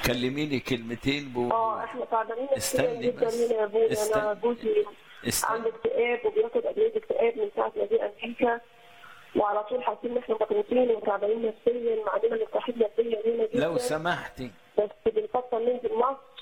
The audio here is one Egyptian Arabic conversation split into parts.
كلميني كلمتين اه بوضوح احنا تعبانين نفسيا استني جدا بس. هنا يا ابويا انا استني. جوزي استنى عنده اكتئاب وبياخد ادويه اكتئاب من ساعه ما جه امريكا وعلى طول حاسين ان احنا مضغوطين وتعبانين نفسيا وعندنا مرتاحين نفسيا هنا جدا لو سمحتي بس بنفكر ننزل مصر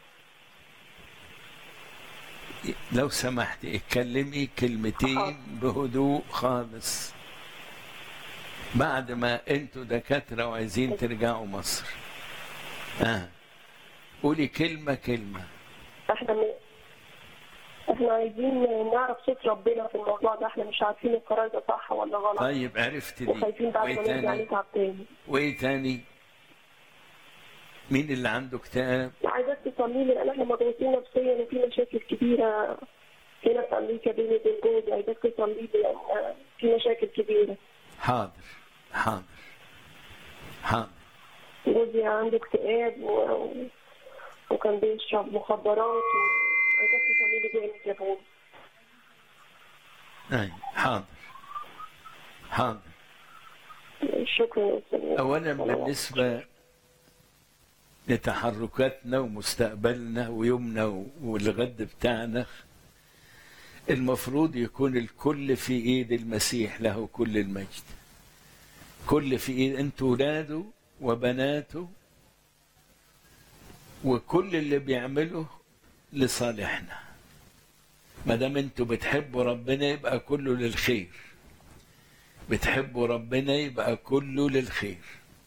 لو سمحتي اتكلمي كلمتين حاضر. بهدوء خالص بعد ما انتوا دكاترة وعايزين ترجعوا مصر اه قولي كلمة كلمة احنا م... احنا عايزين نعرف صوت ربنا في الموضوع ده احنا مش عارفين القرار ده صح ولا غلط طيب عرفت دي وخايفين بعد وايه ما نرجع تاني نتعب تاني وايه تاني مين اللي عنده اكتئاب عايزاك تصلي لي لان احنا مضغوطين نفسيا وفي مشاكل كبيره هنا في امريكا بيني وبين جوزي عايزاك تصلي لي لان في مشاكل كبيره حاضر حاضر حاضر جوزي عنده اكتئاب و... وكان بيشرب مخدرات وعايزاك تصلي لي جامد يا بابا اي حاضر حاضر شكرا يا استاذ اولا بالنسبه لتحركاتنا ومستقبلنا ويومنا والغد بتاعنا المفروض يكون الكل في ايد المسيح له كل المجد كل في ايد انتوا ولاده وبناته وكل اللي بيعمله لصالحنا ما دام انتوا بتحبوا ربنا يبقى كله للخير بتحبوا ربنا يبقى كله للخير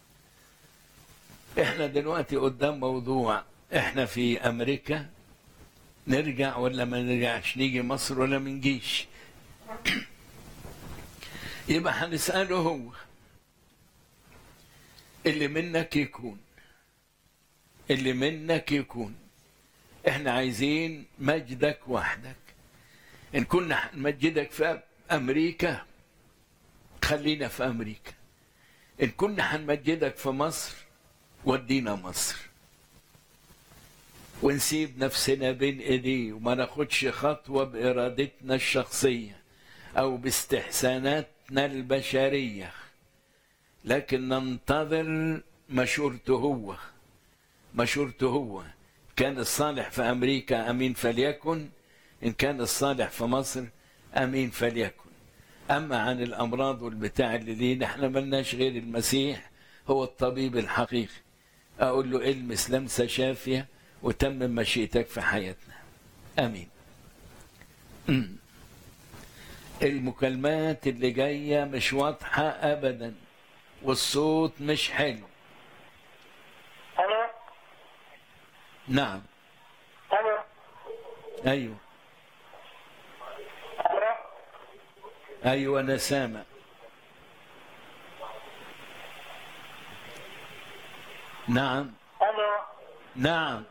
احنا دلوقتي قدام موضوع احنا في امريكا نرجع ولا ما نرجعش نيجي مصر ولا ما نجيش يبقى هنسأله هو اللي منك يكون اللي منك يكون احنا عايزين مجدك وحدك ان كنا هنمجدك في امريكا خلينا في امريكا ان كنا هنمجدك في مصر ودينا مصر ونسيب نفسنا بين ايديه وما ناخدش خطوه بارادتنا الشخصيه او باستحساناتنا البشريه لكن ننتظر مشورته هو مشورته هو كان الصالح في امريكا امين فليكن ان كان الصالح في مصر امين فليكن اما عن الامراض والبتاع اللي لينا احنا ملناش غير المسيح هو الطبيب الحقيقي اقول له المس لمسه شافيه وتمم مشيئتك في حياتنا امين أمم. المكالمات اللي جايه مش واضحه ابدا والصوت مش حلو الو نعم الو ايوه الو ايوه انا سامع نعم الو نعم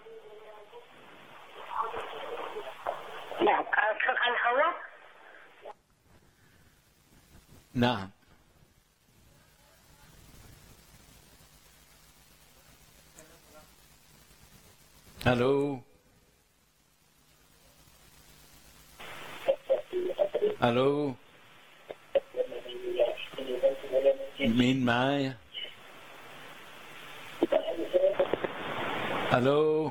نعم على الهواء نعم الو الو مين معايا الو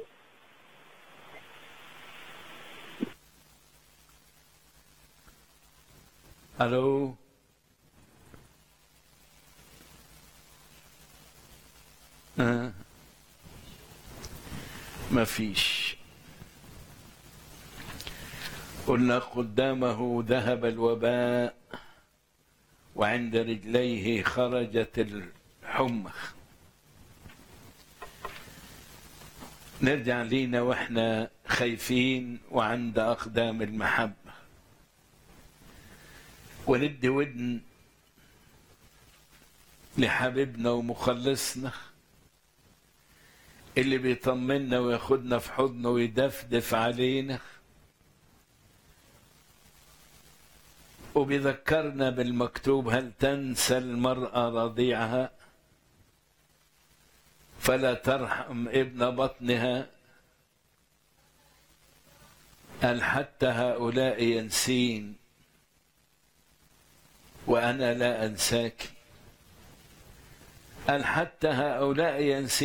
الو آه. ما فيش قلنا قدامه ذهب الوباء وعند رجليه خرجت الحمى نرجع لينا واحنا خايفين وعند اقدام المحبه وندي ودن لحبيبنا ومخلصنا اللي بيطمنا وياخدنا في حضنه ويدفدف علينا وبيذكرنا بالمكتوب هل تنسى المرأة رضيعها فلا ترحم ابن بطنها قال حتى هؤلاء ينسين وأنا لا أنساك قال حتى هؤلاء ينسين